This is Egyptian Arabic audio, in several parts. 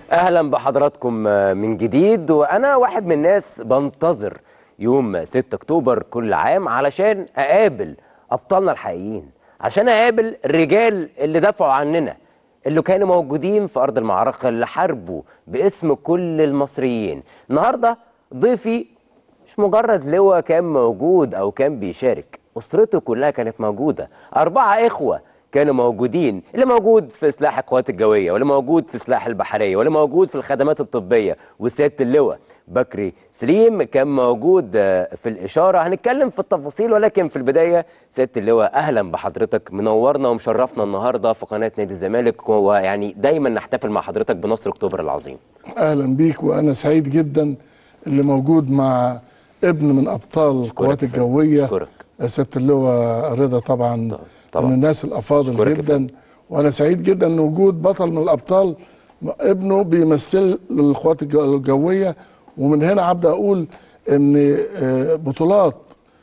اهلا بحضراتكم من جديد وانا واحد من الناس بنتظر يوم 6 اكتوبر كل عام علشان اقابل ابطالنا الحقيقيين عشان اقابل الرجال اللي دافعوا عننا اللي كانوا موجودين في ارض المعركه اللي حاربوا باسم كل المصريين النهارده ضيفي مش مجرد لواء كان موجود او كان بيشارك اسرته كلها كانت موجوده اربعه اخوه كانوا موجودين اللي موجود في سلاح القوات الجويه واللي موجود في سلاح البحريه واللي موجود في الخدمات الطبيه وسياده اللواء بكري سليم كان موجود في الاشاره هنتكلم في التفاصيل ولكن في البدايه سياده اللواء اهلا بحضرتك منورنا ومشرفنا النهارده في قناه نادي الزمالك ويعني دايما نحتفل مع حضرتك بنصر اكتوبر العظيم اهلا بيك وانا سعيد جدا اللي موجود مع ابن من ابطال القوات الجويه أشكرك. سياده اللواء رضا طبعا طبعا. من الناس الافاضل أشكرك يا جدا فندم. وانا سعيد جدا ان وجود بطل من الابطال ابنه بيمثل القوات الجو- الجويه ومن هنا هبدا اقول ان آه، بطولات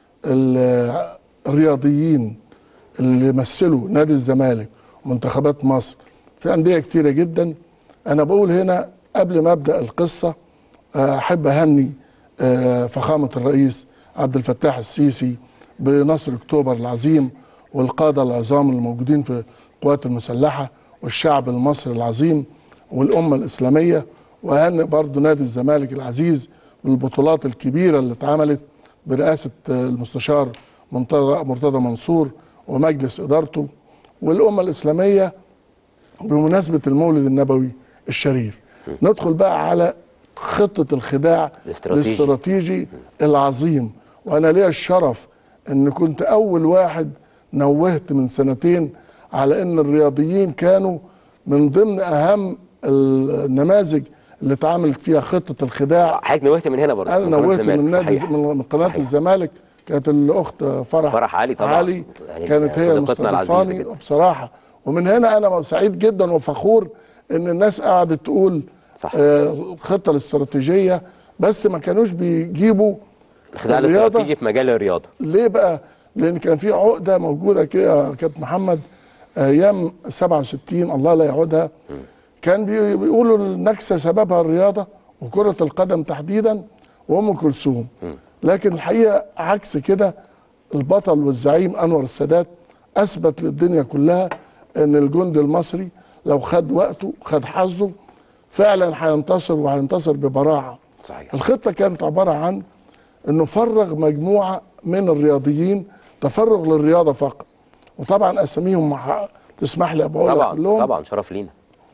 ال- الرياضيين اللي مثلوا نادي الزمالك ومنتخبات مصر في انديه كتيره جدا انا بقول هنا قبل ما ابدا القصه آه، احب اهني آه، فخامه الرئيس عبد الفتاح السيسي بنصر اكتوبر العظيم والقاده العظام الموجودين في القوات المسلحه والشعب المصري العظيم والامه الاسلاميه واهنئ برضو نادي الزمالك العزيز بالبطولات الكبيره اللي اتعملت برئاسه آه، المستشار منتظر- مرتضى منصور ومجلس ادارته والامه الاسلاميه بمناسبه المولد النبوي الشريف ندخل بقى على خطه الخداع الاستراتيجي. الاستراتيجي العظيم وانا ليا الشرف ان كنت اول واحد نوهت من سنتين على ان الرياضيين كانوا من ضمن اهم النماذج اللي اتعملت فيها خطه الخداع حضرتك نوهت من هنا برضه انا من قناة نوهت الزمالك. من نادي صحيح. من قناه صحيح. الزمالك كانت الاخت فرح فرح علي طبعا. علي يعني كانت هي صديقتنا العزيزة المستضيفاني جدا. بصراحه ومن هنا انا سعيد جدا وفخور ان الناس قعدت تقول صح. آه، الخطه الاستراتيجيه بس ما كانوش بيجيبوا الخداع الرياضة. الاستراتيجي في مجال الرياضه ليه بقى؟ لان كان في عقده موجوده كده يا كابتن محمد ايام 67 الله لا يعودها كان بي- بيقولوا النكسه سببها الرياضه وكره القدم تحديدا وام كلثوم لكن الحقيقه عكس كده البطل والزعيم انور السادات اثبت للدنيا كلها ان الجند المصري لو خد وقته خد حظه فعلا هينتصر وهينتصر ببراعه صحيح الخطه كانت عباره عن انه فرغ مجموعه من الرياضيين تفرغ للرياضه فقط وطبعا اساميهم مع- تسمح لي ابقى اقولها طبعا كلهم طبعا شرف لينا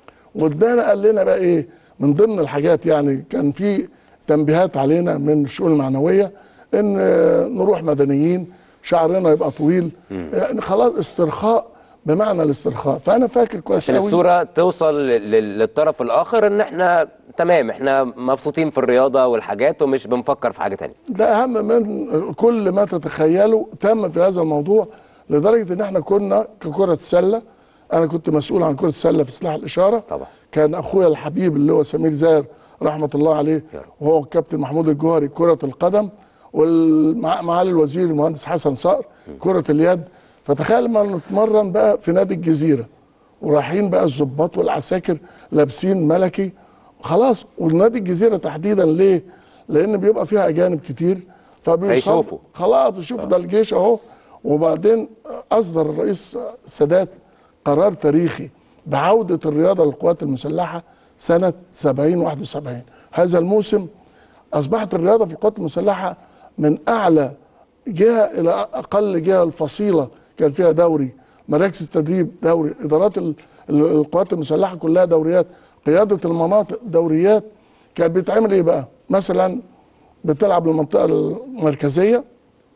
وادانا قال لنا بقى ايه من ضمن الحاجات يعني كان في تنبيهات علينا من الشؤون المعنويه ان آه، نروح مدنيين شعرنا يبقى طويل يعني خلاص استرخاء بمعنى الاسترخاء فانا فاكر كويس عشان قوي الصوره توصل لل- لل- للطرف الاخر ان احنا تمام احنا مبسوطين في الرياضه والحاجات ومش بنفكر في حاجه تانية ده اهم من كل ما تتخيله تم في هذا الموضوع لدرجه ان احنا كنا ككره سله انا كنت مسؤول عن كره السله في سلاح الاشاره طبعا. كان اخويا الحبيب اللي هو سمير زاهر رحمه الله عليه يا رب. وهو الكابتن محمود الجوهري كره القدم ومعالي الوزير المهندس حسن صقر كره اليد فتخيل لما نتمرن بقى في نادي الجزيره ورايحين بقى الظباط والعساكر لابسين ملكي خلاص والنادي الجزيره تحديدا ليه؟ لان بيبقى فيها اجانب كتير فبيوصلوا هيشوفوا. خلاص شوف ده الجيش اهو وبعدين اصدر الرئيس السادات قرار تاريخي بعوده الرياضه للقوات المسلحه سنه 70 71 هذا الموسم اصبحت الرياضه في القوات المسلحه من اعلى جهه الى اقل جهه الفصيله كان فيها دوري مراكز التدريب دوري ادارات ال- ال- القوات المسلحه كلها دوريات قياده المناطق دوريات كان بيتعمل ايه بقى مثلا بتلعب المنطقه المركزيه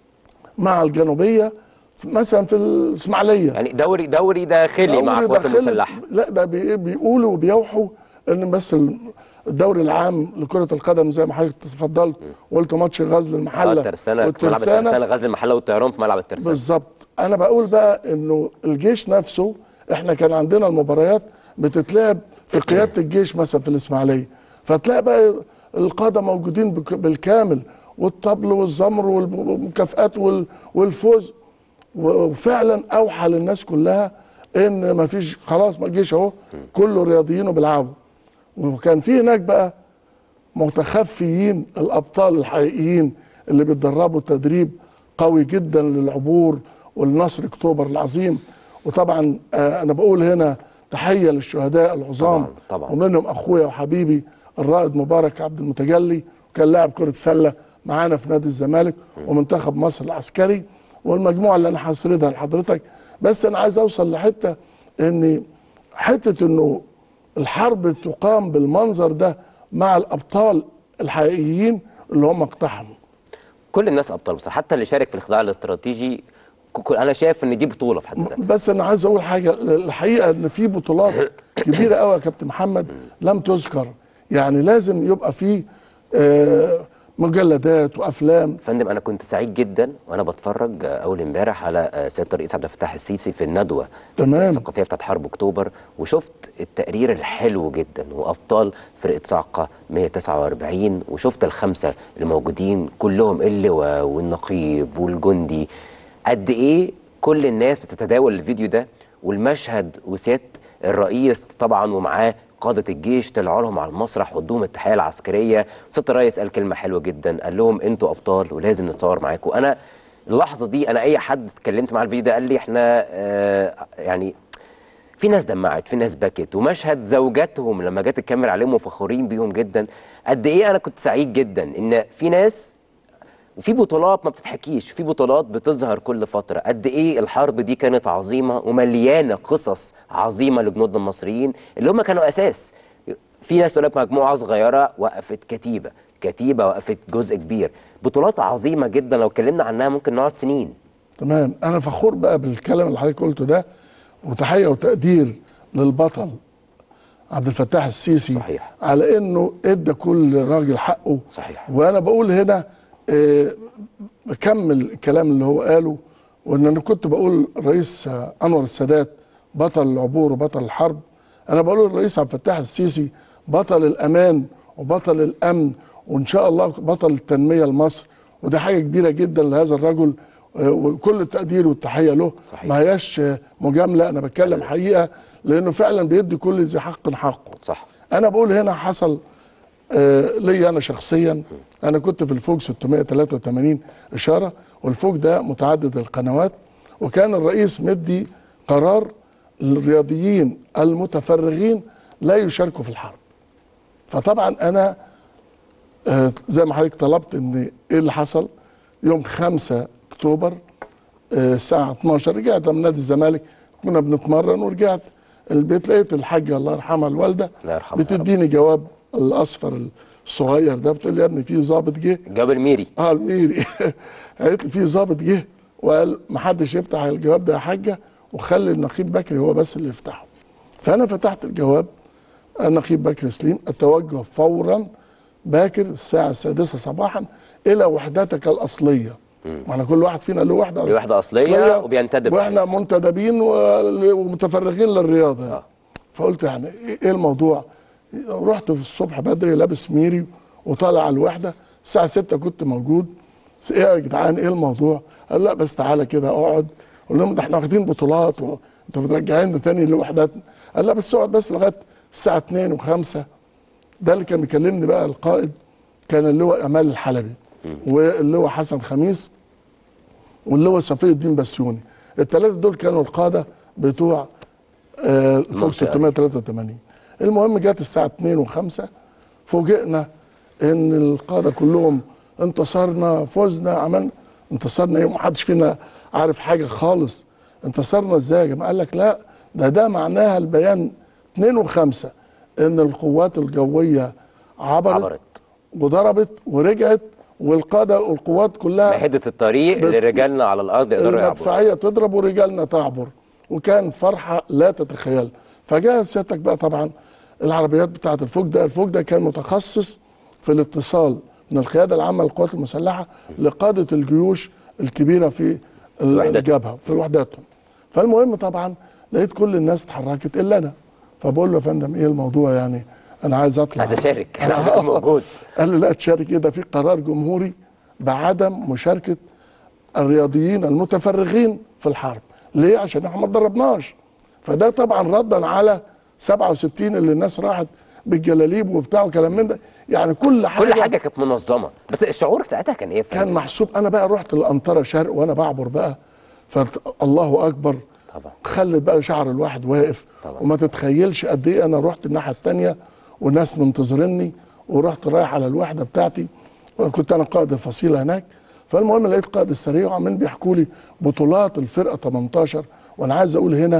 مع الجنوبيه مثلا في الاسماعيليه يعني دوري دوري داخلي مع دوري القوات داخلي- المسلحه لا ده بي- بيقولوا وبيوحوا ان بس ال- الدوري العام لكره القدم زي ما حضرتك تفضلت وقلت ماتش غزل اه المحله الترسانه في ملعب الترسانه غزل المحله والطيران في ملعب الترسانه بالظبط انا بقول بقى انه الجيش نفسه احنا كان عندنا المباريات بتتلعب في قياده الجيش مثلا في الاسماعيليه فتلاقي بقى القاده موجودين بك- بالكامل والطبل والزمر والمكافآت وال- والفوز وفعلا اوحى للناس كلها ان ما فيش خلاص ما الجيش اهو كله رياضيين وبيلعبوا وكان في هناك بقى متخفيين الابطال الحقيقيين اللي بيتدربوا تدريب قوي جدا للعبور والنصر اكتوبر العظيم وطبعا آه انا بقول هنا تحيه للشهداء العظام طبعاً، طبعاً. ومنهم اخويا وحبيبي الرائد مبارك عبد المتجلي وكان لاعب كره سله معانا في نادي الزمالك ومنتخب مصر العسكري والمجموعه اللي انا هسردها لحضرتك بس انا عايز اوصل لحته ان حته انه الحرب تقام بالمنظر ده مع الابطال الحقيقيين اللي هم اقتحموا كل الناس ابطال بصراحه حتى اللي شارك في الخداع الاستراتيجي ك- ك- انا شايف ان دي بطوله في حد ذاتها بس انا عايز اقول حاجه الحقيقه ان في بطولات كبيره قوي يا كابتن محمد لم تذكر يعني لازم يبقى في آه، مجلدات وافلام فندم انا كنت سعيد جدا وانا بتفرج آه، اول امبارح على آه، سياده الرئيس عبد الفتاح السيسي في الندوه تمام. الثقافيه بتاعت حرب اكتوبر وشفت التقرير الحلو جدا وابطال فرقه صاعقه 149 وشفت الخمسه الموجودين كلهم اللواء والنقيب والجندي قد ايه كل الناس بتتداول الفيديو ده والمشهد وسياده الرئيس طبعا ومعاه قادة الجيش طلعوا لهم على المسرح وادوهم التحية العسكرية سيادة الرئيس قال كلمة حلوة جدا قال لهم انتوا أبطال ولازم نتصور معاكم أنا اللحظة دي أنا أي حد اتكلمت معاه الفيديو ده قال لي احنا آه يعني في ناس دمعت في ناس بكت ومشهد زوجاتهم لما جت الكاميرا عليهم وفخورين بيهم جدا قد ايه انا كنت سعيد جدا ان في ناس وفي بطولات ما بتتحكيش في بطولات بتظهر كل فترة قد ايه الحرب دي كانت عظيمة ومليانة قصص عظيمة لجنودنا المصريين اللي هم كانوا اساس في ناس تقول لك مجموعة صغيرة وقفت كتيبة كتيبة وقفت جزء كبير بطولات عظيمة جدا لو اتكلمنا عنها ممكن نقعد سنين تمام انا فخور بقى بالكلام اللي حضرتك قلته ده وتحيه وتقدير للبطل عبد الفتاح السيسي صحيح. على انه ادى كل راجل حقه صحيح. وانا بقول هنا آه، بكمل الكلام اللي هو قاله وان انا كنت بقول الرئيس آه، انور السادات بطل العبور وبطل الحرب انا بقول الرئيس عبد الفتاح السيسي بطل الامان وبطل الامن وان شاء الله بطل التنميه لمصر وده حاجه كبيره جدا لهذا الرجل آه، وكل التقدير والتحيه له صحيح. ما هياش آه، مجامله انا بتكلم حقيقه لانه فعلا بيدي كل ذي حق حقه صح انا بقول هنا حصل آه ليا انا شخصيا انا كنت في الفوج 683 اشاره والفوج ده متعدد القنوات وكان الرئيس مدي قرار للرياضيين المتفرغين لا يشاركوا في الحرب فطبعا انا آه زي ما حضرتك طلبت ان ايه اللي حصل يوم 5 اكتوبر آه، الساعة 12 رجعت من نادي الزمالك كنا بنتمرن ورجعت البيت لقيت الحاجة الله يرحمها الوالدة الله يرحمها يا رب. بتديني جواب الأصفر الصغير ده بتقول لي يا ابني في ظابط جه الجواب الميري اه الميري قالت لي في ظابط جه وقال ما حدش يفتح الجواب ده يا حاجة وخلي النقيب بكري هو بس اللي يفتحه فأنا فتحت الجواب النقيب بكري سليم التوجه فورا باكر الساعة السادسة صباحا إلى وحدتك الأصلية معنا كل واحد فينا له وحدة له وحدة أصلية وبينتدب واحنا عادي. منتدبين و- ومتفرغين للرياضة آه. فقلت يعني إيه- ايه الموضوع رحت في الصبح بدري لابس ميري وطالع على الوحدة الساعة 6 كنت موجود س- ايه يا جدعان ايه الموضوع قال لا بس تعالى كده اقعد قول لهم ده احنا واخدين بطولات وانتوا بترجعين تاني لوحداتنا قال لا بس اقعد بس لغايه الساعه 2 و5 ده اللي كان بيكلمني بقى القائد كان اللواء امال الحلبي واللواء حسن خميس واللواء صفي الدين بسيوني الثلاثه دول كانوا القاده بتوع آه، فوق المنطقة. 683 المهم جت الساعه 2 و5 فوجئنا ان القاده كلهم انتصرنا فزنا عملنا انتصرنا ايه محدش فينا عارف حاجه خالص انتصرنا ازاي يا جماعه قال لك لا ده ده معناها البيان 2 و5 ان القوات الجويه عبرت, عبرت وضربت ورجعت والقاده والقوات كلها مهدت الطريق بت- لرجالنا على الأرض يقدروا يعبروا المدفعيه تضرب ورجالنا تعبر وكان فرحه لا تتخيل فجاء سيادتك بقى طبعا العربيات بتاعه الفوج ده الفوج ده كان متخصص في الاتصال من القياده العامه للقوات المسلحه لقاده الجيوش الكبيره في ال- وحدتهم. الجبهه في وحداتهم فالمهم طبعا لقيت كل الناس اتحركت الا انا فبقول له يا فندم ايه الموضوع يعني انا عايز اطلع عايز أشارك أنا عايز أكون موجود قال لي لا تشارك ايه ده في قرار جمهوري بعدم مشاركه الرياضيين المتفرغين في الحرب ليه عشان احنا ما اتدربناش فده طبعا ردا على 67 اللي الناس راحت بالجلاليب وبتاع وكلام من ده يعني كل حاجه كل حاجه كانت منظمه بس الشعور ساعتها كان ايه يا كان فندم؟ محسوب انا بقى رحت الانطره شرق وانا بعبر بقى فالله اكبر طبعا خلت بقى شعر الواحد واقف طبعا. وما تتخيلش قد ايه انا رحت الناحيه الثانيه والناس منتظريني ورحت رايح على الوحده بتاعتي وكنت انا قائد الفصيله هناك فالمهم لقيت قائد السريه وعمالين بيحكوا لي بطولات الفرقه 18 وانا عايز اقول هنا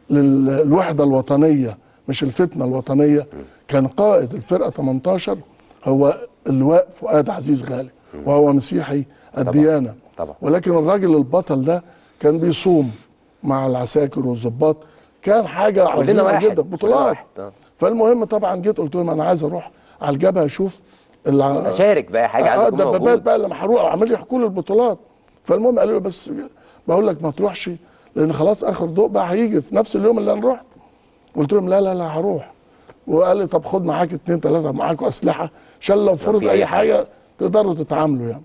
للوحده الوطنيه مش الفتنه الوطنيه كان قائد الفرقه 18 هو اللواء فؤاد عزيز غالي وهو مسيحي الديانه طبعا. ولكن الراجل البطل ده كان بيصوم مع العساكر والظباط كان حاجه كلنا عظيمه واحد جدا كلنا بطولات واحد. آه. فالمهم طبعا جيت قلت لهم انا عايز اروح على الجبهه اشوف الع... اشارك بقى حاجه عايز اه اكون الدبابات موجود بقى اللي محروقه وعمال يحكوا لي البطولات فالمهم قالوا لي بس بقول لك ما تروحش لان خلاص اخر ضوء بقى هيجي في نفس اليوم اللي انا رحت قلت لهم لا لا لا هروح وقال لي طب خد معاك اتنين تلاته معاكوا اسلحه عشان لو فرض في اي أي حاجة. حاجه تقدروا تتعاملوا يعني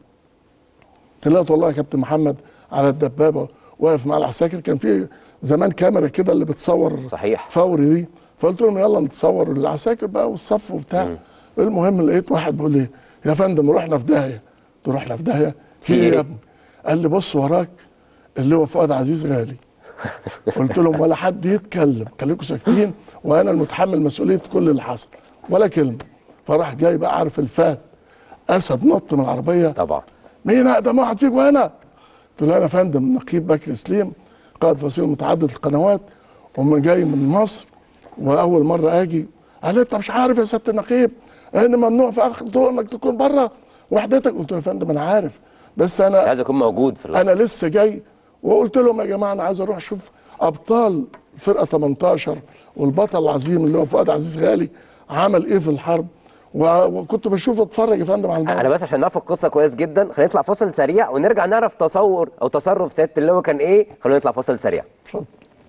طلعت والله يا كابتن محمد على الدبابه واقف مع العساكر كان في زمان كاميرا كده اللي بتصور صحيح. فوري دي فقلت لهم يلا نتصور العساكر بقى والصف وبتاع المهم لقيت واحد بيقول لي يا فندم رحنا في داهيه قلت له رحنا في داهيه في ايه يا ابني قال لي بص وراك اللي هو فؤاد عزيز غالي قلت لهم ولا حد يتكلم خليكم ساكتين وانا المتحمل مسؤوليه كل اللي حصل ولا كلمه فراح جاي بقى عارف الفات اسد نط من العربيه طبعا مين اقدم واحد فيكم هنا؟ قلت له انا يا فندم نقيب بكر سليم قائد فصيل متعدد القنوات ومن جاي من مصر واول مره اجي قال لي انت مش عارف يا سياده النقيب ان ممنوع في اخر ضوء انك تكون بره وحدتك قلت له يا فندم انا عارف بس انا عايز اكون موجود في اللحظه انا لسه جاي وقلت لهم يا جماعه انا عايز اروح اشوف ابطال فرقه 18 والبطل العظيم اللي هو فؤاد عزيز غالي عمل ايه في الحرب و- وكنت بشوف اتفرج يا فندم على الموضوع انا بس عشان نعرف القصه كويس جدا خلينا نطلع فاصل سريع ونرجع نعرف تصور او تصرف سياده اللواء كان ايه خلينا نطلع فاصل سريع اتفضل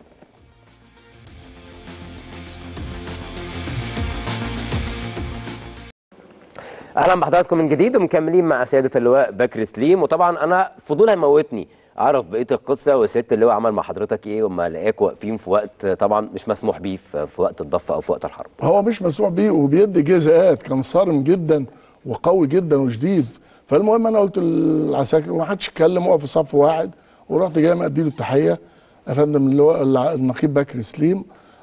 اهلا بحضراتكم من جديد ومكملين مع سياده اللواء بكر سليم وطبعا انا فضول هيموتني اعرف بقيه القصه وسياده اللواء عمل مع حضرتك ايه وما لقاك واقفين في وقت طبعا مش مسموح بيه في في وقت الضفه او في وقت الحرب هو مش مسموح بيه وبيدي جزاءات كان صارم جدا وقوي جدا وشديد فالمهم انا قلت للعساكر وما حدش اتكلم وقف في صف واحد ورحت جاي مدي له التحيه يا فندم اللي هو الع- النقيب بكر سليم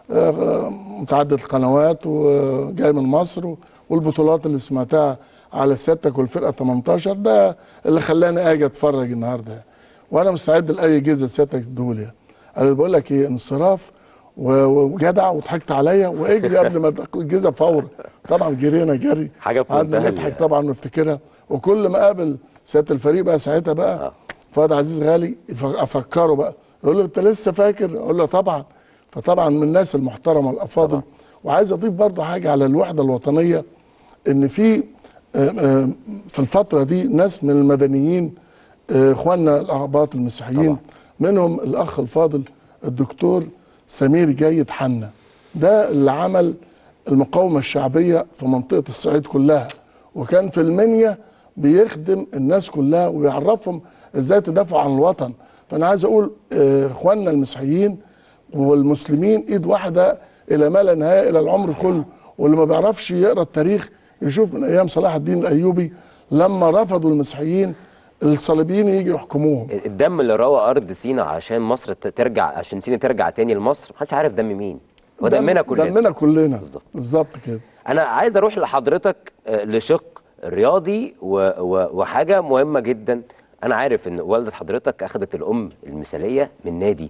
آه، متعدد القنوات وجاي من مصر والبطولات اللي سمعتها على سيادتك والفرقه 18 ده اللي خلاني اجي اتفرج النهارده وانا مستعد لاي جزء سيادتك تدولي قال لي بقول لك ايه انصراف و- وجدع وضحكت عليا واجري قبل ما الجزء فور طبعا جرينا جري حاجة في قعدنا منتهى نضحك ال- طبعا ونفتكرها وكل ما اقابل سياده الفريق بقى ساعتها بقى آه. فؤاد عزيز غالي يف- افكره بقى يقول له انت لسه فاكر اقول له طبعا فطبعا من الناس المحترمه الافاضل وعايز اضيف برضه حاجه على الوحده الوطنيه ان في آه، آه، في الفتره دي ناس من المدنيين آه، اخواننا الاقباط المسيحيين طبعا. منهم الاخ الفاضل الدكتور سمير جيد حنا ده اللي عمل المقاومه الشعبيه في منطقه الصعيد كلها وكان في المنيا بيخدم الناس كلها ويعرفهم ازاي تدافعوا عن الوطن فانا عايز اقول آه، اخواننا المسيحيين والمسلمين ايد واحده الى ما لا نهايه الى العمر كله واللي ما بيعرفش يقرا التاريخ يشوف من ايام صلاح الدين الايوبي لما رفضوا المسيحيين الصليبيين يجوا يحكموهم الدم اللي روى ارض سينا عشان مصر ت- ترجع عشان سينا ترجع تاني لمصر محدش عارف دم مين هو دم- دمنا كلنا دمنا كلنا بالظبط. بالظبط كده انا عايز اروح لحضرتك آه، لشق رياضي و... و... وحاجه مهمه جدا انا عارف ان والده حضرتك اخذت الام المثاليه من نادي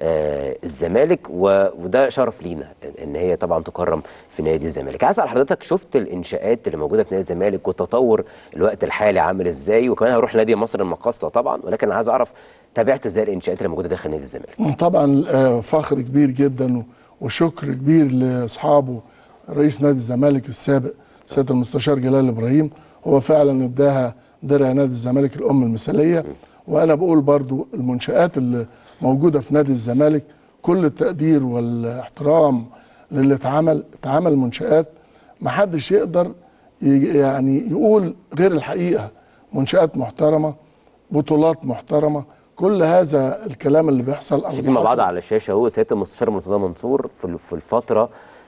آه الزمالك و... وده شرف لينا ان هي طبعا تكرم في نادي الزمالك عايز اسال حضرتك شفت الانشاءات اللي موجوده في نادي الزمالك والتطور الوقت الحالي عامل ازاي وكمان هروح نادي مصر المقاصه طبعا ولكن عايز اعرف تابعت ازاي الانشاءات اللي موجوده داخل نادي الزمالك طبعا آه، فخر كبير جدا و- وشكر كبير لاصحابه رئيس نادي الزمالك السابق سياده المستشار جلال ابراهيم هو فعلا اداها درع نادي الزمالك الام المثاليه وانا بقول برضو المنشات اللي موجوده في نادي الزمالك كل التقدير والاحترام للي اتعمل اتعمل منشات ما حدش يقدر ي- يعني يقول غير الحقيقه منشات محترمه بطولات محترمه كل هذا الكلام اللي بيحصل او شايفين اللي مع بعض حصل على الشاشه هو سياده المستشار مرتضى منصور في ال- في الفتره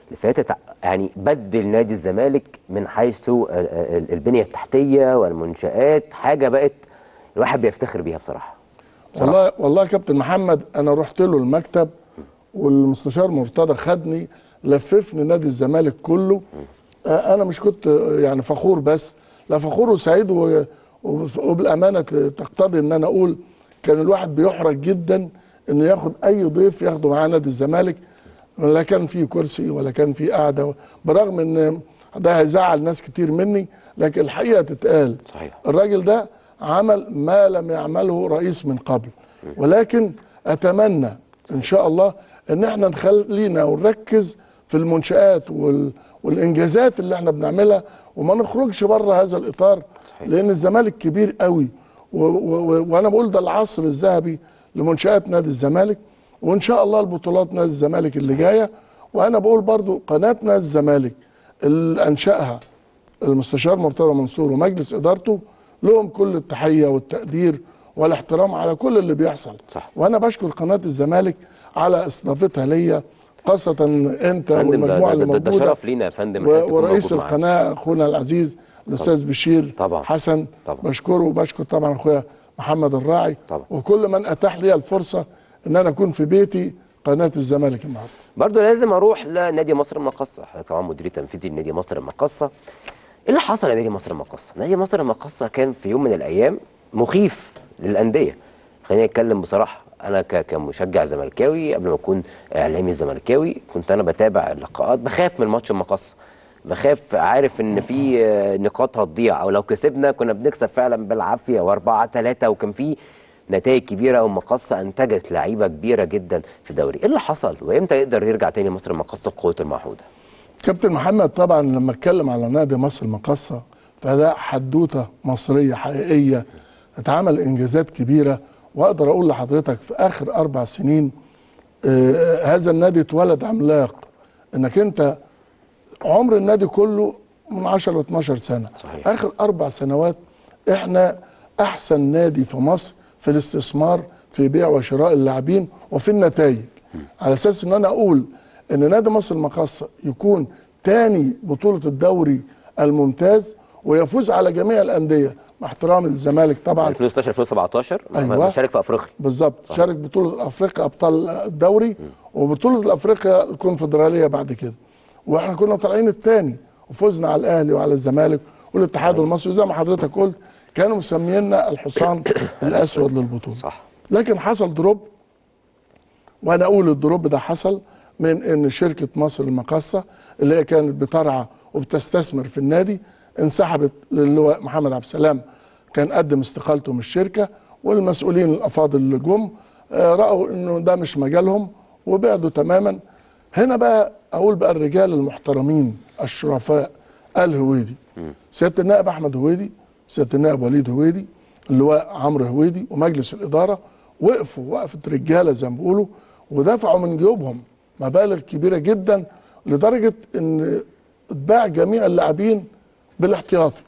اللي فاتت يعني بدل نادي الزمالك من حيث ال- ال- البنيه التحتيه والمنشات حاجه بقت الواحد بيفتخر بيها بصراحه والله والله يا كابتن محمد انا رحت له المكتب والمستشار مرتضى خدني لففني نادي الزمالك كله آه، انا مش كنت آه، يعني فخور بس لا فخور وسعيد و- و- وبالامانه ت- تقتضي ان انا اقول كان الواحد بيحرج جدا انه ياخد اي ضيف ياخده معاه نادي الزمالك لا كان في كرسي ولا كان في قعده برغم ان ده هيزعل ناس كتير مني لكن الحقيقه تتقال صحيح الراجل ده عمل ما لم يعمله رئيس من قبل ولكن اتمنى ان شاء الله ان احنا نخلينا ونركز في المنشآت وال والانجازات اللي احنا بنعملها وما نخرجش بره هذا الاطار صحيح. لان الزمالك كبير قوي و و و وانا بقول ده العصر الذهبي لمنشآت نادي الزمالك وان شاء الله البطولات نادي الزمالك اللي جايه وانا بقول برضو قناه نادي الزمالك اللي انشاها المستشار مرتضى منصور ومجلس ادارته لهم كل التحيه والتقدير والاحترام على كل اللي بيحصل صح. وانا بشكر قناه الزمالك على استضافتها ليا خاصه انت فندم ده, والمجموعه ده, اللي ده, ده موجوده شرف لينا يا فندم إن إحنا و- نكون ورئيس موجود معاك. القناه اخونا العزيز الاستاذ بشير طبعا. حسن طبعا. بشكره وبشكر طبعا اخويا محمد الراعي طبعا. وكل من اتاح لي الفرصه ان انا اكون في بيتي قناه الزمالك النهارده برضه لازم اروح لنادي مصر المقصه حضرتك طبعا مدير تنفيذي لنادي مصر المقصه ايه اللي حصل لنادي مصر المقصه نادي مصر المقصه كان في يوم من الايام مخيف للانديه خلينا نتكلم بصراحه انا ك- كمشجع زملكاوي قبل ما اكون اعلامي زملكاوي كنت انا بتابع اللقاءات بخاف من ماتش المقصه بخاف عارف ان في آه، نقاط هتضيع او لو كسبنا كنا بنكسب فعلا بالعافيه واربعة ثلاثة وكان في نتائج كبيره والمقصه انتجت لعيبه كبيره جدا في الدوري ايه اللي حصل وامتى يقدر يرجع تاني مصر المقصه بقوته المعهوده كابتن محمد طبعا لما اتكلم على نادي مصر المقصه فده حدوته مصريه حقيقيه اتعمل انجازات كبيره واقدر اقول لحضرتك في اخر اربع سنين آه هذا النادي اتولد عملاق انك انت عمر النادي كله من 10 ل 12 سنه صحيح. اخر اربع سنوات احنا احسن نادي في مصر في الاستثمار في بيع وشراء اللاعبين وفي النتائج على اساس ان انا اقول ان نادي مصر المقاصه يكون تاني بطوله الدوري الممتاز ويفوز على جميع الانديه مع احترام الزمالك طبعا 2016 2017 أيوة. مشارك في افريقيا بالظبط شارك بطوله افريقيا ابطال الدوري وبطوله الافريقيا الكونفدراليه بعد كده واحنا كنا طالعين الثاني وفزنا على الاهلي وعلى الزمالك والاتحاد المصري زي ما حضرتك قلت كانوا مسمينا الحصان الاسود للبطوله صح لكن حصل دروب وانا اقول الدروب ده حصل من ان شركه مصر المقاصه اللي هي كانت بترعى وبتستثمر في النادي انسحبت للواء محمد عبد السلام كان قدم استقالته من الشركه والمسؤولين الافاضل اللي جم آه، راوا انه ده مش مجالهم وبعدوا تماما هنا بقى اقول بقى الرجال المحترمين الشرفاء الهويدي سياده النائب احمد هويدي سياده النائب وليد هويدي اللواء عمرو هويدي ومجلس الاداره وقفوا وقفه رجاله زي ما بيقولوا ودفعوا من جيوبهم مبالغ كبيره جدا لدرجه ان اتباع جميع اللاعبين بالاحتياطي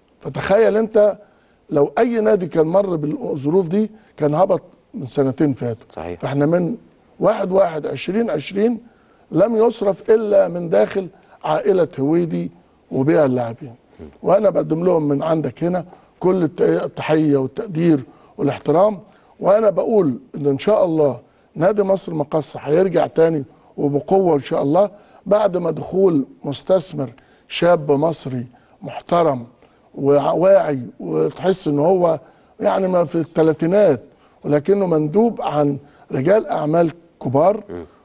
فتخيل انت لو اي نادي كان مر بالظروف دي كان هبط من سنتين فاتوا صحيح. فاحنا من واحد واحد عشرين عشرين لم يصرف الا من داخل عائله هويدي وبيع اللاعبين وانا بقدم لهم من عندك هنا كل الت- التحيه والتقدير والاحترام وانا بقول ان ان شاء الله نادي مصر المقصه هيرجع تاني وبقوه ان شاء الله بعد ما دخول مستثمر شاب مصري محترم وواعي وتحس ان هو يعني ما في الثلاثينات ولكنه مندوب عن رجال اعمال كبار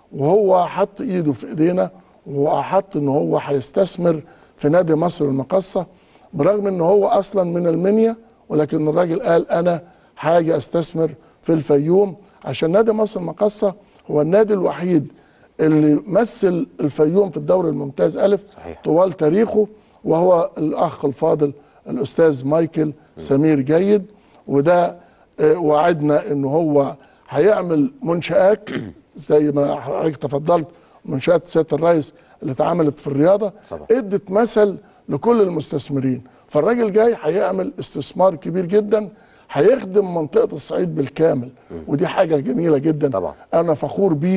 وهو حط ايده في ايدينا وحط ان هو هيستثمر في نادي مصر المقصه برغم ان هو اصلا من المنيا ولكن الراجل قال انا حاجه استثمر في الفيوم عشان نادي مصر المقصه هو النادي الوحيد اللي مثل الفيوم في الدوري الممتاز الف صحيح. طوال تاريخه وهو الاخ الفاضل الاستاذ مايكل سمير جيد وده آه، وعدنا ان هو هيعمل منشآت زي ما حضرتك تفضلت منشآت سياده الرئيس اللي اتعملت في الرياضه طبعا. ادت مثل لكل المستثمرين فالراجل جاي هيعمل استثمار كبير جدا هيخدم منطقه الصعيد بالكامل ودي حاجه جميله جدا طبعا. انا فخور بيه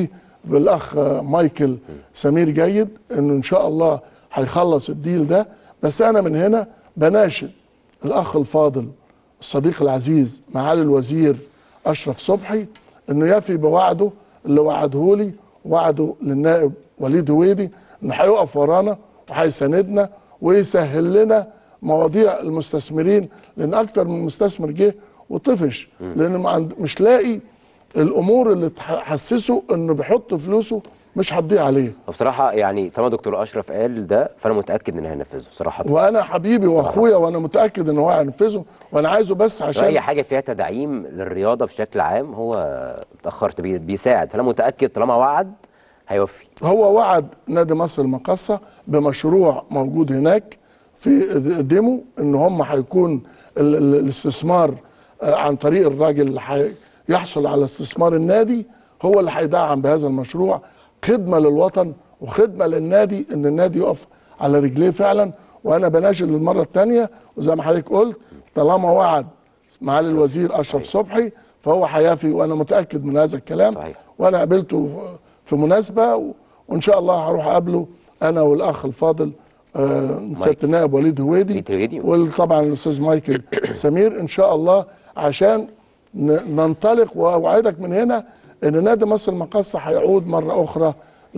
بالاخ مايكل سمير جيد انه ان شاء الله هيخلص الديل ده بس انا من هنا بناشد الاخ الفاضل الصديق العزيز معالي الوزير اشرف صبحي انه يفي بوعده اللي وعده لي وعده للنائب وليد هويدي انه هيقف ورانا وهيساندنا ويسهل لنا مواضيع المستثمرين لان اكتر من مستثمر جه وطفش لان ما عند- مش لاقي الامور اللي تحسسه انه بيحط فلوسه مش هتضيع عليه وبصراحه يعني طالما دكتور اشرف قال ده فانا متاكد ان هينفذه صراحه وانا حبيبي واخويا وانا متاكد ان هو هينفذه وانا عايزه بس اي عشان حاجه فيها تدعيم للرياضه بشكل عام هو اتاخرت بي- بيساعد فانا متاكد طالما وعد هيوفي هو وعد نادي مصر المقاصة بمشروع موجود هناك في ديمو ان هم هيكون ال- ال- الاستثمار آه، عن طريق الراجل اللي حي- يحصل على استثمار النادي هو اللي هيدعم بهذا المشروع خدمة للوطن وخدمة للنادي ان النادي يقف على رجليه فعلا وانا بناشد للمرة الثانية وزي ما حضرتك قلت طالما وعد معالي الوزير اشرف صبحي فهو هيافي وانا متأكد من هذا الكلام صحيح. وانا قابلته في مناسبه و- وان شاء الله هروح اقابله انا والاخ الفاضل آه، سياده النائب وليد هويدي وليد هويدي. وطبعا الاستاذ مايكل سمير ان شاء الله عشان ن- ننطلق واوعدك من هنا ان نادي مصر المقاصه هيعود مره اخرى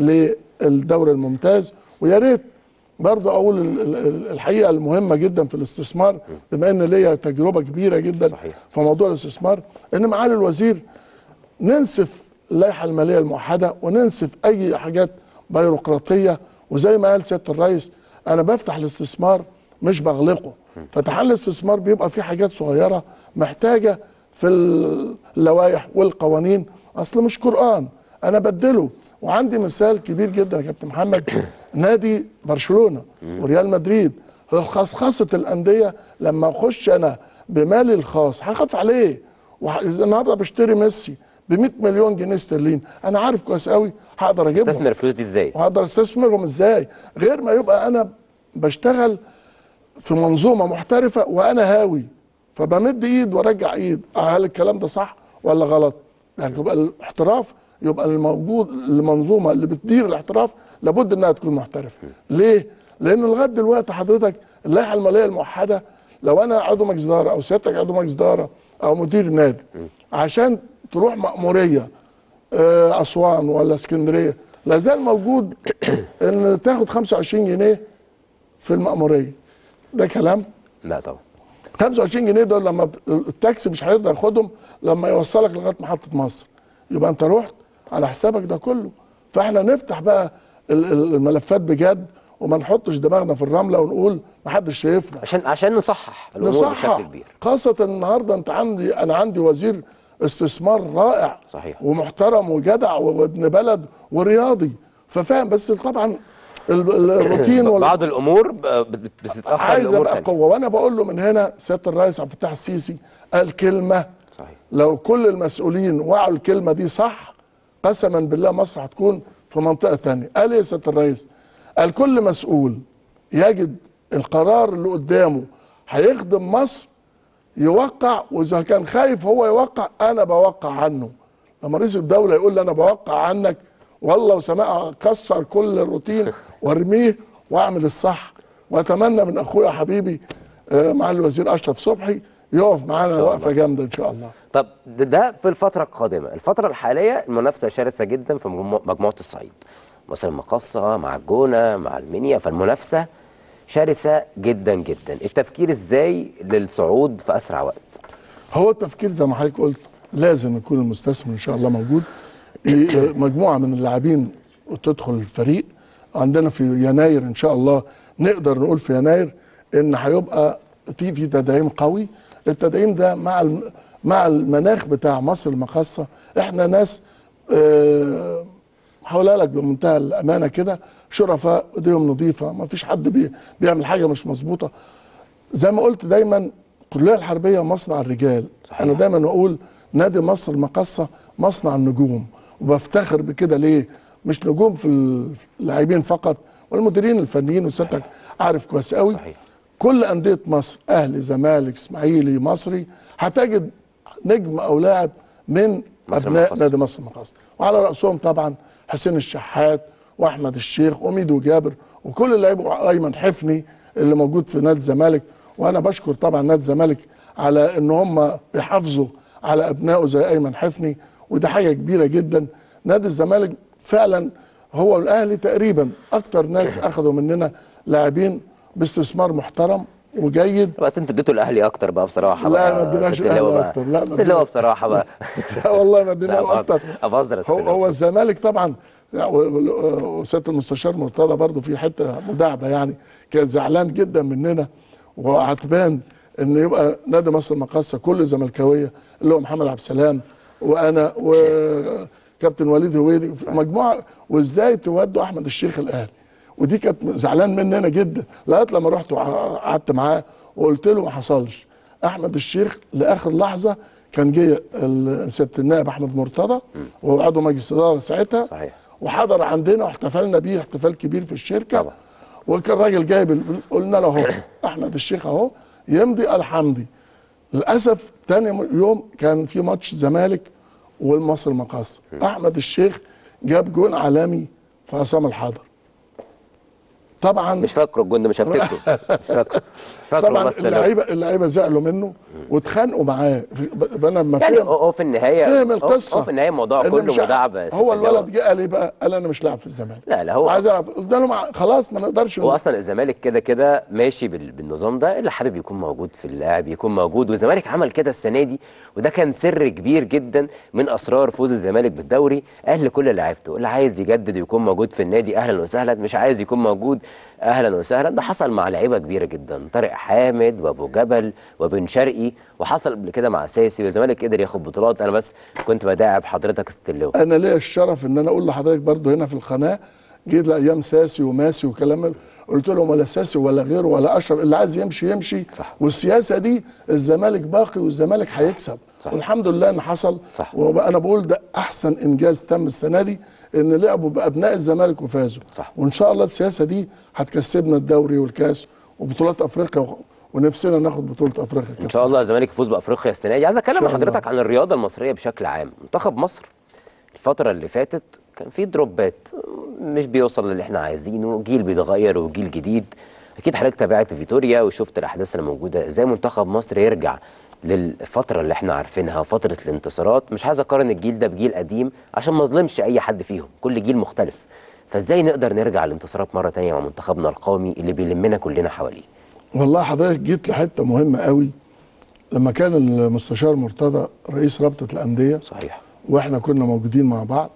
للدوري الممتاز ويا ريت برضه اقول ال- ال- ال- الحقيقه المهمه جدا في الاستثمار بما ان ليا تجربه كبيره جدا صحيح. في موضوع الاستثمار ان معالي الوزير ننسف اللائحه الماليه الموحده وننسف اي حاجات بيروقراطيه وزي ما قال سياده الرئيس انا بفتح الاستثمار مش بغلقه فتحان الاستثمار بيبقى فيه حاجات صغيره محتاجه في اللوائح والقوانين اصل مش قران انا بدله وعندي مثال كبير جدا يا كابتن محمد نادي برشلونه وريال مدريد خصخصه الانديه لما اخش انا بمالي الخاص هخاف عليه وح- إذا النهارده بشتري ميسي ب 100 مليون جنيه استرليني انا عارف كويس قوي هقدر اجيبهم استثمر الفلوس دي ازاي وهقدر استثمرهم ازاي غير ما يبقى انا بشتغل في منظومه محترفه وانا هاوي فبمد ايد وارجع ايد هل الكلام ده صح ولا غلط يعني يبقى الاحتراف يبقى الموجود المنظومه اللي بتدير الاحتراف لابد انها تكون محترفه ليه لان لغايه دلوقتي حضرتك اللائحه الماليه الموحده لو انا عضو مجلس اداره او سيادتك عضو مجلس اداره او مدير نادي عشان تروح مأموريه آه، اسوان ولا اسكندريه لا زال موجود ان تاخد 25 جنيه في المأموريه ده كلام لا طبعا 25 جنيه دول لما بت- التاكسي مش هيقدر ياخدهم لما يوصلك لغايه محطه مصر يبقى انت رحت على حسابك ده كله فاحنا نفتح بقى ال- ال- الملفات بجد وما نحطش دماغنا في الرمله ونقول محدش شايفنا عشان عشان نصحح الامور نصحح بشكل كبير خاصة النهارده انت عندي انا عندي وزير استثمار رائع صحيح. ومحترم وجدع وابن بلد ورياضي ففاهم بس طبعا ال- ال- الروتين وال... بعض الامور ب- بت- بتتاخر عايز الامور ابقى تانية. قوه وانا بقول له من هنا سياده الرئيس عبد الفتاح السيسي قال كلمه صحيح لو كل المسؤولين وعوا الكلمه دي صح قسما بالله مصر هتكون في منطقه تانية قال ايه يا سياده الرئيس قال كل مسؤول يجد القرار اللي قدامه هيخدم مصر يوقع واذا كان خايف هو يوقع انا بوقع عنه لما رئيس الدوله يقول لي انا بوقع عنك والله وسماء اكسر كل الروتين وارميه واعمل الصح واتمنى من اخويا حبيبي آه، مع الوزير اشرف صبحي يقف معانا شاء وقفه جامده ان شاء الله طب ده- ده في الفترة القادمة، الفترة الحالية المنافسة شرسة جدا في مجمو- مجموعة الصعيد. مثلا المقصة مع الجونة مع المنيا فالمنافسة شرسة جدا جدا، التفكير ازاي للصعود في أسرع وقت؟ هو التفكير زي ما حضرتك قلت لازم يكون المستثمر ان شاء الله موجود ي- مجموعه من اللاعبين تدخل الفريق عندنا في يناير ان شاء الله نقدر نقول في يناير ان هيبقى في في تدعيم قوي التدعيم ده مع الم- مع المناخ بتاع مصر المقاصه احنا ناس آه، هقولها لك بمنتهى الامانه كده شرفاء ايديهم نظيفه ما فيش حد بي بيعمل حاجه مش مظبوطه زي ما قلت دايما الكليه الحربيه مصنع الرجال صحيح. انا دايما اقول نادي مصر المقاصه مصنع النجوم وبفتخر بكده ليه مش نجوم في اللاعبين فقط والمديرين الفنيين وسيادتك عارف كويس قوي صحيح. كل انديه مصر اهلي زمالك اسماعيلي مصري هتجد نجم او لاعب من مصر ابناء المقاصة. نادي مصر المقاصه وعلى راسهم طبعا حسين الشحات واحمد الشيخ وميدو جابر وكل اللعيبه ايمن حفني اللي موجود في نادي الزمالك وانا بشكر طبعا نادي الزمالك على ان هم بيحافظوا على ابنائه زي ايمن حفني ودي حاجه كبيره جدا نادي الزمالك فعلا هو الاهلي تقريبا اكتر ناس اخذوا مننا لاعبين باستثمار محترم وجيد بس انت اديته الاهلي اكتر بقى بصراحه لا، بقى ما اديناش ست اللواء الأهلي بقى. أكتر. لا، ما ست اللواء اديناش. بصراحه بقى لا والله ما لا ادينا بهزر اكتر بهزر يا ست هو, اللواء. هو الزمالك طبعا يعني و- و- وسياده المستشار مرتضى برضه في حته مداعبه يعني كان زعلان جدا مننا وعتبان ان يبقى نادي مصر المقاصه كل زملكاويه اللي هو محمد عبد السلام وانا وكابتن وليد هويدي مجموعه وازاي تودوا احمد الشيخ الاهلي ودي كانت زعلان مننا جدا لغايه لما رحت وقعدت معاه وقلت له ما حصلش احمد الشيخ لاخر لحظه كان جه ال- سياده النائب احمد مرتضى وهو عضو مجلس اداره ساعتها صحيح. وحضر عندنا واحتفلنا بيه احتفال كبير في الشركه طبعا. وكان راجل جايب ال- قلنا له اهو احمد الشيخ اهو يمضي الحمدي للاسف تاني يوم كان في ماتش زمالك والمصري المقاصه احمد الشيخ جاب جون عالمي في عصام الحضر طبعا مش فاكره الجون ده مش هفتكره مش فاكره مش فاكره طبعا والله ست اللواء. اللعيبه اللعيبه زعلوا منه واتخانقوا معاه في- فانا لما يعني فهم هو هو في النهايه فهم هو- القصه هو في النهايه الموضوع إن كله مش- مداعبه يا ست هو اللواء. الولد جه قال ايه بقى؟ قال انا مش لاعب في الزمالك لا لا هو وعايز العب قلت له مع- خلاص ما نقدرش هو اصلا الزمالك كده كده ماشي بال- بالنظام ده اللي حابب يكون موجود في اللاعب يكون موجود والزمالك عمل كده السنه دي وده كان سر كبير جدا من اسرار فوز الزمالك بالدوري قال لكل لعيبته اللي عايز يجدد ويكون موجود في النادي اهلا وسهلا مش عايز يكون موجود اهلا وسهلا ده حصل مع لعيبه كبيره جدا طارق حامد وابو جبل وبن شرقي وحصل قبل كده مع ساسي والزمالك قدر ياخد بطولات انا بس كنت بداعب حضرتك ستيلو انا ليا الشرف ان انا اقول لحضرتك برضو هنا في القناه جيت لايام ساسي وماسي وكلام من- قلت لهم ولا ساسي ولا غيره ولا اشرف اللي عايز يمشي يمشي صح. والسياسه دي الزمالك باقي والزمالك هيكسب صح. والحمد لله ان حصل صح. وانا بقول ده احسن انجاز تم السنه دي ان لعبوا بابناء الزمالك وفازوا صح. وان شاء الله السياسه دي هتكسبنا الدوري والكاس وبطولات افريقيا و- ونفسنا ناخد بطوله افريقيا ان شاء الله الزمالك يفوز بافريقيا السنه دي عايز اتكلم إن مع شاء الله. حضرتك عن الرياضه المصريه بشكل عام منتخب مصر الفتره اللي فاتت كان في دروبات مش بيوصل للي احنا عايزينه جيل بيتغير وجيل جديد اكيد حضرتك تابعت فيتوريا وشفت الاحداث اللي موجوده ازاي منتخب مصر يرجع للفتره اللي احنا عارفينها فتره الانتصارات مش عايز اقارن الجيل ده بجيل قديم عشان ما اظلمش اي حد فيهم كل جيل مختلف فازاي نقدر نرجع للانتصارات مره تانية مع منتخبنا القومي اللي بيلمنا كلنا حواليه والله حضرتك جيت لحته مهمه قوي لما كان المستشار مرتضى رئيس رابطه الانديه صحيح واحنا كنا موجودين مع بعض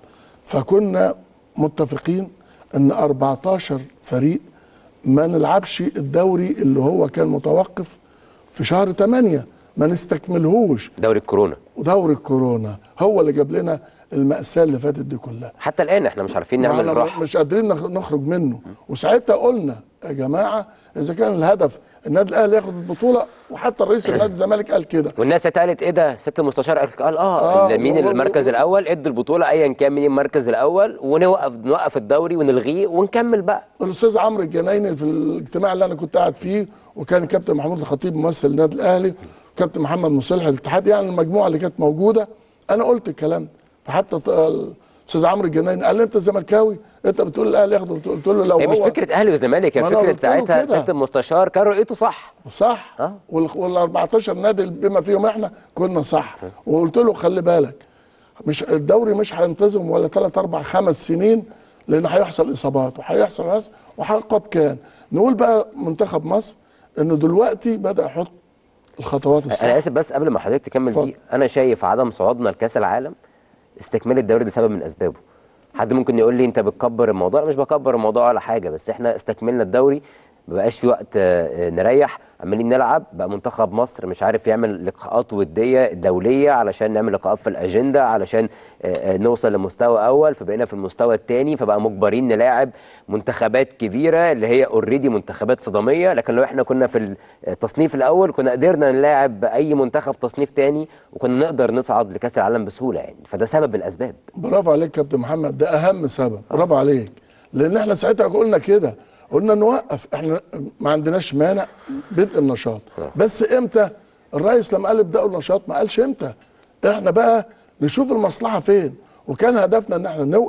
فكنا متفقين ان 14 فريق ما نلعبش الدوري اللي هو كان متوقف في شهر 8 ما نستكملهوش دوري الكورونا ودوري الكورونا هو اللي جاب لنا المأساة اللي فاتت دي كلها حتى الان احنا مش عارفين نعمل معنا راحه مش قادرين نخ- نخرج منه وساعتها قلنا يا جماعه اذا كان الهدف النادي الاهلي ياخد البطوله وحتى رئيس النادي الزمالك قال كده والناس اتقالت ايه ده ست المستشار قال قال آه، اه مين هو- المركز هو- الاول ادي البطوله ايا كان مين المركز الاول ونوقف نوقف الدوري ونلغيه ونكمل بقى الاستاذ عمرو الجنايني في الاجتماع اللي انا كنت قاعد فيه وكان كابتن محمود الخطيب ممثل النادي الاهلي وكابتن محمد مصلح الاتحاد يعني المجموعه اللي كانت موجوده انا قلت الكلام ده. فحتى ط- الاستاذ عمرو الجنايني قال لي انت زملكاوي انت بتقول الاهلي ياخد البطولة. قلت له لو هي مش هو فكره اهلي وزمالك هي ما أنا فكره قلت له ساعتها كده. ست المستشار كان رؤيته صح صح آه. وال 14 نادي بما فيهم احنا كنا صح وقلت له خلي بالك مش الدوري مش هينتظم ولا 3 4 5 سنين لان هيحصل اصابات وهيحصل رأس وقد كان نقول بقى منتخب مصر انه دلوقتي بدا يحط الخطوات الصح انا اسف بس قبل ما حضرتك تكمل اتفضل. دي انا شايف عدم صعودنا لكاس العالم استكمال الدوري ده سبب من اسبابه حد ممكن يقول لي انت بتكبر الموضوع أنا مش بكبر الموضوع ولا حاجه بس احنا استكملنا الدوري ما بقاش في وقت آه، آه، نريح عمالين نلعب بقى منتخب مصر مش عارف يعمل لقاءات وديه دوليه علشان نعمل لقاءات في الاجنده علشان آه، آه، نوصل لمستوى اول فبقينا في المستوى الثاني فبقى مجبرين نلاعب منتخبات كبيره اللي هي اوريدي منتخبات صداميه لكن لو احنا كنا في التصنيف الاول كنا قدرنا نلاعب اي منتخب تصنيف تاني وكنا نقدر نصعد لكاس العالم بسهوله يعني فده سبب من الاسباب برافو عليك كابتن محمد ده اهم سبب برافو عليك لان احنا ساعتها قلنا كده قلنا نوقف احنا ما عندناش مانع بدء النشاط بس امتى الرئيس لما قال ابداوا النشاط ما قالش امتى احنا بقى نشوف المصلحه فين وكان هدفنا ان احنا نوقف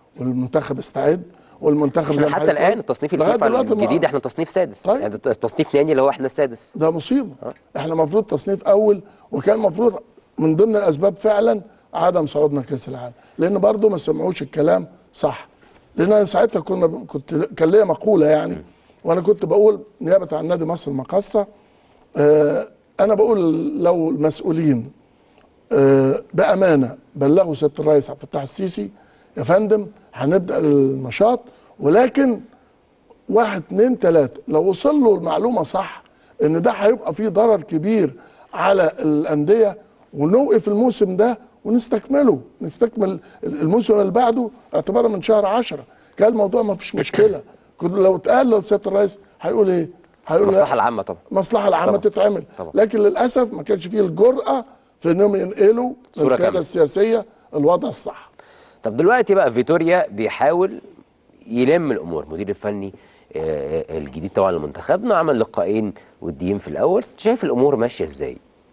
والمنتخب استعد والمنتخب زي احنا ما حتى حضرتك الان قلت، التصنيف لغاية الفيفا دلوقتي ما- الجديد احنا تصنيف سادس طيب. يعني تصنيف ثاني اللي هو احنا السادس ده مصيبه احنا المفروض تصنيف اول وكان المفروض من ضمن الاسباب فعلا عدم صعودنا كاس العالم لان برضو ما سمعوش الكلام صح لان انا ساعتها كنا كنت كان ليا مقوله يعني وانا كنت بقول نيابه عن نادي مصر المقاصه آه انا بقول لو المسؤولين آه بامانه بلغوا سياده الرئيس عبد الفتاح السيسي يا فندم هنبدا النشاط ولكن واحد اتنين تلاتة لو وصل له المعلومة صح ان ده هيبقى فيه ضرر كبير على الأندية ونوقف الموسم ده ونستكمله نستكمل الموسم اللي بعده اعتبارا من شهر عشرة كان الموضوع ما فيش مشكلة كنت لو اتقال لسيادة الرئيس هيقول ايه؟ هيقول لا، المصلحه العامه طبعا المصلحة العامة طبعا. تتعمل طبعا. لكن للأسف ما كانش فيه الجرأة في انهم ينقلوا صورة للقيادة كاملة. السياسية الوضع الصح طب دلوقتي بقى فيتوريا بيحاول يلم الامور المدير الفني آه، الجديد طبعا لمنتخبنا عمل لقاءين وديين في الاول شايف الامور ماشيه ازاي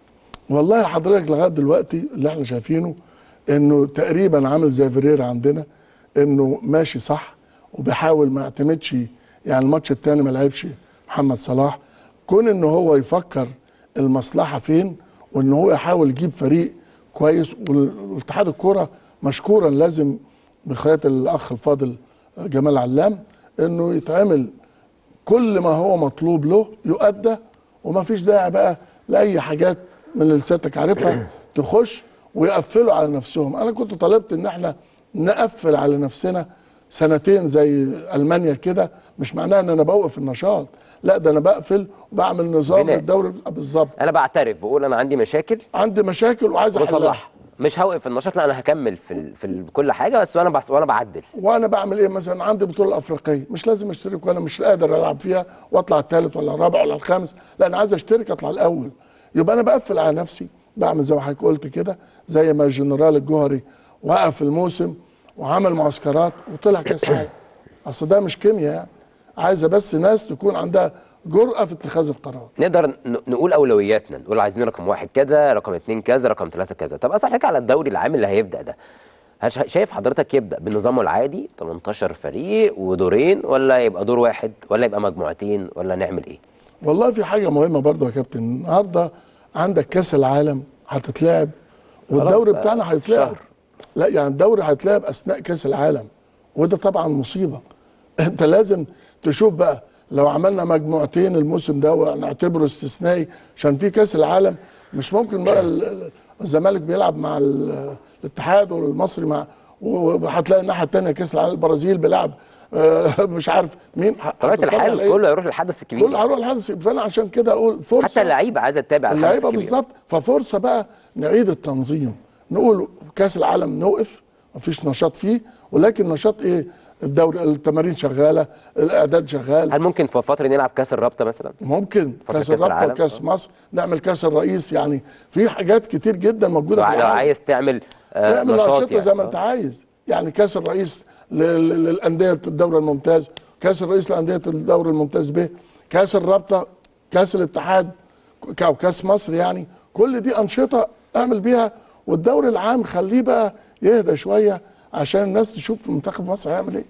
والله حضرتك لغايه دلوقتي اللي احنا شايفينه انه تقريبا عامل زي فيريرا عندنا انه ماشي صح وبيحاول ما يعتمدش يعني الماتش الثاني ما لعبش محمد صلاح كون ان هو يفكر المصلحه فين وان هو يحاول يجيب فريق كويس وال- واتحاد الكوره مشكورا لازم بقياده الاخ الفاضل جمال علام انه يتعمل كل ما هو مطلوب له يؤدى وما فيش داعي بقى لاي حاجات من اللي سيادتك عارفها تخش ويقفلوا على نفسهم انا كنت طالبت ان احنا نقفل على نفسنا سنتين زي المانيا كده مش معناها ان انا بوقف النشاط لا ده انا بقفل وبعمل نظام بناء. للدوري بالظبط انا بعترف بقول انا عندي مشاكل عندي مشاكل وعايز احلها وبصلحها مش هوقف النشاط لا انا هكمل في ال... في ال... كل حاجه بس وانا بحس... وانا بعدل وانا بعمل ايه مثلا عندي بطوله افريقيه مش لازم اشترك وانا مش قادر العب فيها واطلع الثالث ولا الرابع ولا الخامس لا انا عايز اشترك اطلع الاول يبقى انا بقفل على نفسي بعمل زي ما حضرتك قلت كده زي ما الجنرال الجوهري وقف الموسم وعمل معسكرات وطلع كاس عالم اصل ده مش كيمياء يعني عايزه بس ناس تكون عندها جرأة في اتخاذ القرار نقدر ن- نقول اولوياتنا نقول عايزين رقم واحد كذا رقم اتنين كذا رقم ثلاثه كذا طب اسال حضرتك على الدوري العام اللي هيبدا ده هل شا- شايف حضرتك يبدا بنظامه العادي 18 فريق ودورين ولا يبقى دور واحد ولا يبقى مجموعتين ولا نعمل ايه والله في حاجه مهمه برضه يا كابتن النهارده عندك كاس العالم هتتلعب والدوري خلاص، بتاعنا هيتلعب شهر. لا يعني الدوري هيتلعب اثناء كاس العالم وده طبعا مصيبه انت لازم تشوف بقى لو عملنا مجموعتين الموسم ده ونعتبره استثنائي عشان في كاس العالم مش ممكن بقى ال- ال- الزمالك بيلعب مع ال- الاتحاد والمصري مع وهتلاقي الناحيه الثانيه كاس العالم البرازيل بيلعب آه، مش عارف مين طبيعه هتتفرج على الحال إيه؟ كله هيروح للحدث الكبير كل هروح الحدث فانا عشان كده اقول فرصه حتى اللعيبه عايزه تتابع الحدث اللعيبه الكبير بالظبط ففرصه بقى نعيد التنظيم نقول كاس العالم نوقف مفيش نشاط فيه ولكن نشاط ايه الدوري التمارين شغاله الاعداد شغال هل ممكن في فتره نلعب كاس الرابطه مثلا ممكن فترة كاس كأس الرابطه العالم. وكاس مصر نعمل كاس الرئيس يعني في حاجات كتير جدا موجوده في لو العالم عايز تعمل آه نعمل نشاط انشطه يعني زي ما انت عايز يعني كاس الرئيس ل- ل- للانديه الدوري الممتاز كاس الرئيس لانديه الدوري الممتاز ب كاس الرابطه كاس الاتحاد ك- او كاس مصر يعني كل دي انشطه اعمل بيها والدوري العام خليه بقى يهدى شويه عشان الناس تشوف منتخب مصر هيعمل ايه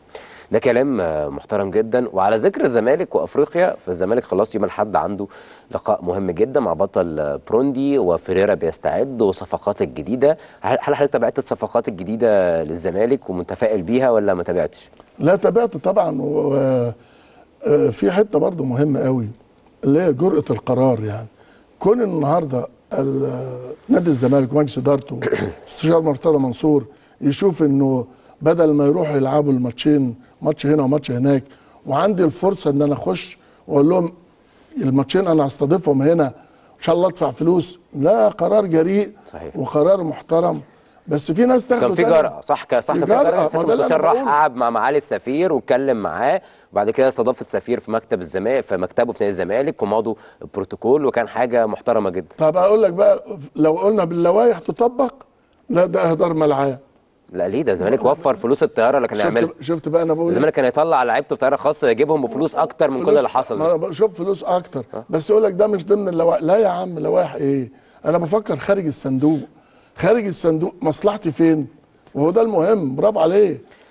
ده كلام آه، محترم جدا وعلى ذكر الزمالك وافريقيا فالزمالك خلاص يوم الاحد عنده لقاء مهم جدا مع بطل آه، بروندي وفريرا بيستعد وصفقات الجديده هل هل حضرتك تابعت الصفقات الجديده للزمالك ومتفائل بيها ولا ما تابعتش؟ لا تابعت طبعا وفي حته برضو مهمه قوي اللي هي جرأة القرار يعني كون إن النهارده ال- نادي الزمالك ومجلس ادارته استشار مرتضى منصور يشوف انه بدل ما يروحوا يلعبوا الماتشين ماتش هنا وماتش هناك وعندي الفرصه ان انا اخش واقول لهم الماتشين انا هستضيفهم هنا ان شاء الله ادفع فلوس لا قرار جريء صحيح. وقرار محترم بس في ناس تاخده كان في تاني. جرأة صح ك- صح في كان في جرأة، جرأة ما سيادة ده اللي المستشار أنا راح بقوله. قعد مع معالي السفير واتكلم معاه وبعد كده استضاف السفير في مكتب الزمالك في مكتبه في نادي الزمالك ومضوا البروتوكول وكان حاجه محترمه جدا طب اقول لك بقى لو قلنا باللوائح تطبق لا ده اهدار ملعان لا ليه ده الزمالك وفر فلوس الطياره اللي كان يعملها شفت شفت بقى انا بقول إيه؟ الزمالك كان يطلع لعيبته في طياره خاصه ويجيبهم بفلوس اكتر من كل فلوس- اللي حصل ما ده. انا بشوف فلوس اكتر بس يقول لك ده مش ضمن اللوائح لا يا عم لوائح ايه انا بفكر خارج الصندوق خارج الصندوق مصلحتي فين وهو ده المهم برافو عليه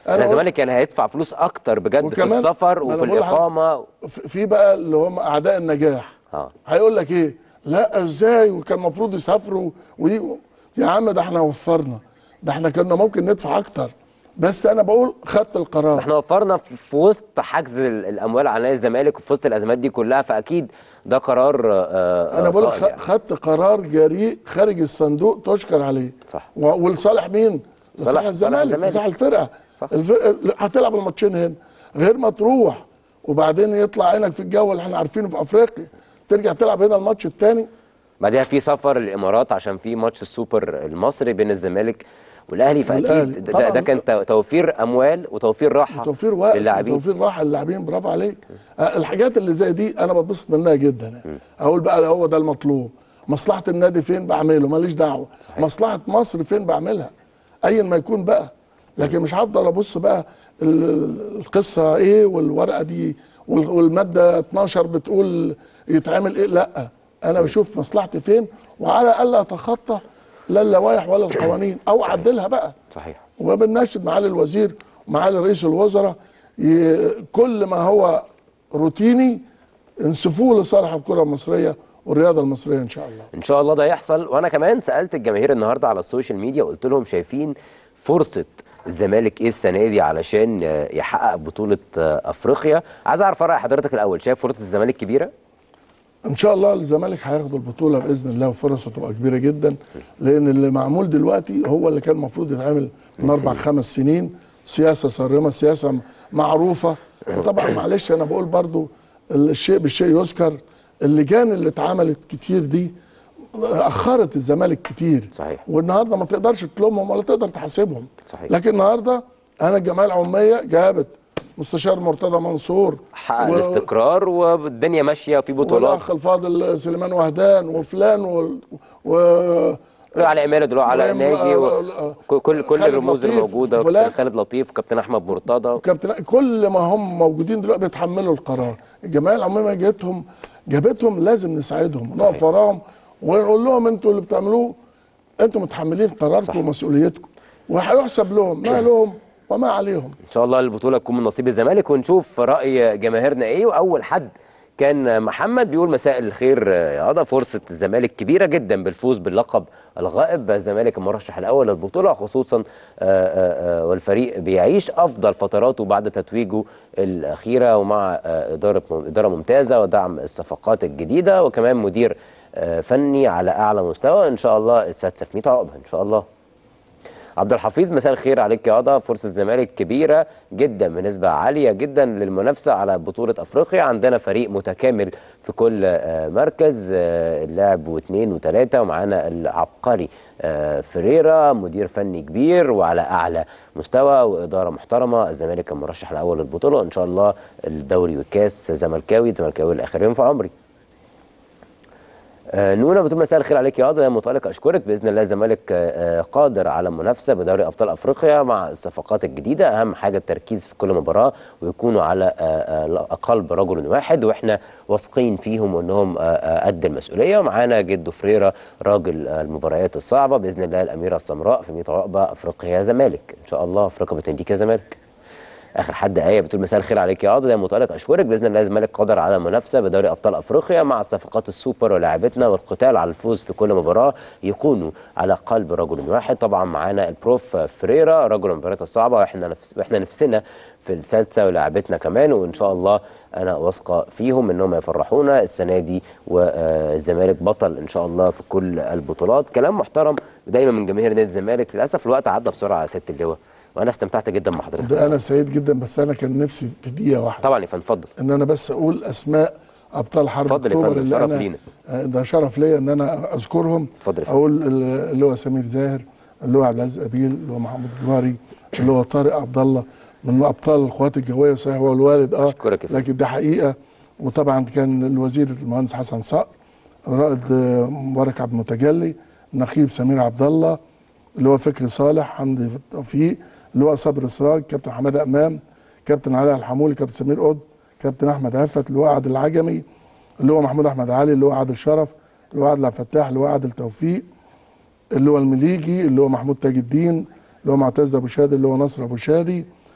أنا قلت- الزمالك كان هيدفع فلوس اكتر بجد في وكمان السفر أنا وفي بقول لحضرتك- الاقامه في في بقى اللي هم اعداء النجاح اه هيقول لك ايه لا ازاي وكان المفروض يسافروا ويجوا يا عم ده احنا وفرنا ده احنا كنا ممكن ندفع اكتر بس انا بقول خدت القرار احنا وفرنا في في وسط حجز ال- الاموال على نادي الزمالك وفي وسط الازمات دي كلها فاكيد ده قرار آه، انا آه، بقول صائب خ- يعني. خدت قرار جريء خارج الصندوق تشكر عليه صح. و- ولصالح مين؟ لصالح صالح الزمالك الزمالك. لصالح الفرقه صح. الفرقه هتلعب الماتشين هنا غير ما تروح وبعدين يطلع عينك في الجو اللي احنا عارفينه في افريقيا ترجع تلعب هنا الماتش الثاني بعدها في سفر الامارات عشان في ماتش السوبر المصري بين الزمالك والاهلي فاكيد والأهلي. ده, طبعاً. ده كان تو- توفير اموال وتوفير راحه توفير وقت للاعبين توفير راحه للاعبين برافو عليك آه، الحاجات اللي زي دي انا بتبسط منها جدا يعني. اقول بقى هو ده المطلوب مصلحه النادي فين بعمله ماليش دعوه صحيح. مصلحه مصر فين بعملها ايا ما يكون بقى لكن مش هفضل ابص بقى ال- القصه ايه والورقه دي وال- والماده 12 بتقول يتعمل ايه لا انا بشوف مصلحتي فين وعلى الا اتخطى لا اللوائح ولا القوانين او اعدلها بقى صحيح وبنناشد معالي الوزير ومعالي رئيس الوزراء ي- كل ما هو روتيني انسفوه لصالح الكره المصريه والرياضه المصريه ان شاء الله ان شاء الله ده يحصل وانا كمان سالت الجماهير النهارده على السوشيال ميديا وقلت لهم شايفين فرصه الزمالك ايه السنه دي علشان آه، يحقق بطوله آه، افريقيا عايز اعرف راي حضرتك الاول شايف فرصه الزمالك كبيره ان شاء الله الزمالك هياخدوا البطوله باذن الله وفرصه تبقى كبيره جدا لان اللي معمول دلوقتي هو اللي كان المفروض يتعمل من اربع خمس سنين سياسه صارمه سياسه معروفه وطبعا معلش انا بقول برضو الشيء بالشيء يذكر اللجان اللي اتعملت كتير دي اخرت الزمالك كتير صحيح. والنهارده ما تقدرش تلومهم ولا تقدر تحاسبهم صحيح. لكن النهارده انا الجمعيه العموميه جابت مستشار مرتضى منصور حقق و- الاستقرار والدنيا ماشيه في بطولات والاخ الفاضل سليمان وهدان وفلان و, و... على عماله دلوقتي على وإم- ناجي و... آه، كل كل كل خالد الرموز لطيف الموجوده وفلان. وكابتن خالد لطيف وكابتن احمد مرتضى كابتن كل ما هم موجودين دلوقتي بيتحملوا القرار الجمعيه العموميه جابتهم جابتهم لازم نساعدهم نقف وراهم ونقول لهم انتوا اللي بتعملوه انتوا متحملين قراركم ومسؤوليتكم وهيحسب لهم ما لهم وما عليهم ان شاء الله البطوله تكون من نصيب الزمالك ونشوف راي جماهيرنا ايه واول حد كان محمد بيقول مساء الخير يا قضا فرصه الزمالك كبيره جدا بالفوز باللقب الغائب الزمالك المرشح الاول للبطوله خصوصا آه، آه، آه، والفريق بيعيش افضل فتراته بعد تتويجه الاخيره ومع آه، اداره اداره ممتازه ودعم الصفقات الجديده وكمان مدير آه، فني على اعلى مستوى ان شاء الله السادسه في 100 عقبه ان شاء الله عبد الحفيظ مساء الخير عليك يا قضا فرصة الزمالك كبيرة جدا بنسبة عالية جدا للمنافسة على بطولة أفريقيا عندنا فريق متكامل في كل آه، مركز آه، اللاعب واثنين وثلاثة ومعانا العبقري آه، فريرا مدير فني كبير وعلى أعلى مستوى وإدارة محترمة الزمالك المرشح الأول للبطولة إن شاء الله الدوري والكاس زملكاوي زملكاوي الآخرين في عمري آه، نونا بتقول مساء الخير عليك يا قاضي يا مطلق اشكرك باذن الله الزمالك آه، آه، قادر على المنافسه بدوري ابطال افريقيا مع الصفقات الجديده اهم حاجه التركيز في كل مباراه ويكونوا على آه، آه، قلب رجل واحد واحنا واثقين فيهم وانهم آه، آه، قد المسؤوليه ومعانا جدو فريرا راجل آه، المباريات الصعبه باذن الله الاميره السمراء في 100 عقبه افريقيا يا زمالك ان شاء الله افريقيا بتنديك يا زمالك اخر حد ايه بتقول مساء الخير عليك يا قاضي يا مطلق اشكرك باذن الله الزمالك قادر على المنافسه بدوري ابطال افريقيا مع صفقات السوبر ولاعبتنا والقتال على الفوز في كل مباراه يكونوا على قلب رجل واحد طبعا معانا البروف فريرا رجل المباريات الصعبه واحنا نفس واحنا نفسنا في السادسه ولاعبتنا كمان وان شاء الله انا واثقه فيهم انهم يفرحونا السنه دي والزمالك بطل ان شاء الله في كل البطولات كلام محترم دايما من جماهير نادي الزمالك للاسف الوقت عدى بسرعه يا ست اللواء وانا استمتعت جدا مع حضرتك ده انا سعيد جدا بس انا كان نفسي في دقيقه واحده طبعا يا فندم اتفضل ان انا بس اقول اسماء ابطال حرب اتفضل يا اكتوبر فندم، اللي شرف انا لينا. آه، ده شرف ليا ان انا اذكرهم اتفضل يا فندم. اقول ال- اللي هو سمير زاهر اللي هو عبد العزيز ابيل اللي هو محمود جواري اللي هو طارق عبد الله من ابطال القوات الجويه صحيح هو الوالد اه أشكرك يا فندم. لكن ده حقيقه وطبعا كان الوزير المهندس حسن صقر الرائد آه، مبارك عبد المتجلي نقيب سمير عبد الله اللي هو فكري صالح حمدي توفيق اللي هو صبري سراج كابتن حماده امام كابتن علي الحمولي كابتن سمير قطب كابتن احمد عفت اللي هو عادل العجمي اللي هو محمود احمد علي اللي هو عادل شرف اللي هو عادل عبد الفتاح اللي هو عادل توفيق اللي هو المليجي اللي هو محمود تاج الدين اللي هو معتز ابو شادي اللي هو نصر ابو شادي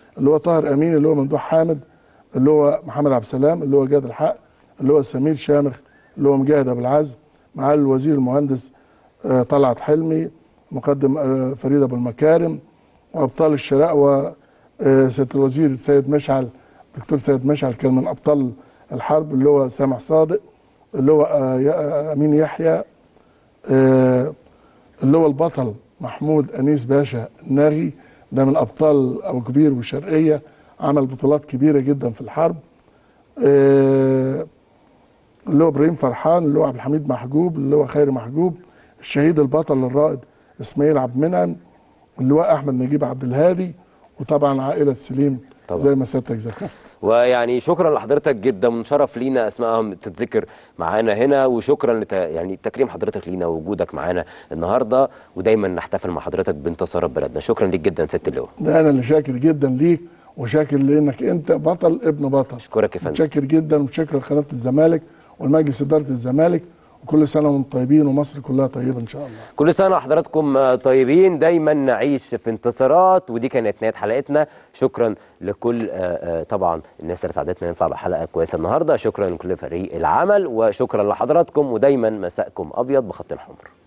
اللي هو طاهر امين اللي هو ممدوح حامد اللي هو محمد عبد السلام اللي هو جاد الحق اللي هو سمير شامخ اللي هو مجاهد ابو العزم معالي الوزير المهندس آه، طلعت حلمي مقدم آه، فريد ابو المكارم وابطال الشراء وسياده الوزير سيد مشعل دكتور سيد مشعل كان من ابطال الحرب اللي هو سامح صادق اللي هو آه، يا- امين يحيى آه، اللي هو البطل محمود انيس باشا الناغي ده من ابطال ابو كبير والشرقيه عمل بطولات كبيره جدا في الحرب آه، اللي هو ابراهيم فرحان اللي هو عبد الحميد محجوب اللي هو خيري محجوب الشهيد البطل الرائد اسماعيل عبد المنعم اللي هو احمد نجيب عبد الهادي وطبعا عائله سليم طبعا. زي ما سيادتك ذكرت ويعني شكرا لحضرتك جدا من شرف لينا اسمائهم تتذكر معانا هنا وشكرا لت... يعني تكريم حضرتك لينا ووجودك معانا النهارده ودايما نحتفل مع حضرتك بانتصارات بلدنا شكرا ليك جدا ست اللواء ده انا اللي شاكر جدا ليك وشاكر لانك انت بطل ابن بطل اشكرك يا فندم متشكر جدا ومتشكر لقناه الزمالك والمجلس اداره الزمالك وكل سنه وانتم طيبين ومصر كلها طيبه ان شاء الله كل سنه وحضراتكم آه، طيبين دايما نعيش في انتصارات ودي كانت نهايه حلقتنا شكرا لكل آه، آه، طبعا الناس اللي ساعدتنا نطلع بحلقه كويسه النهارده شكرا لكل فريق العمل وشكرا لحضراتكم ودايما مساءكم ابيض بخط الحمر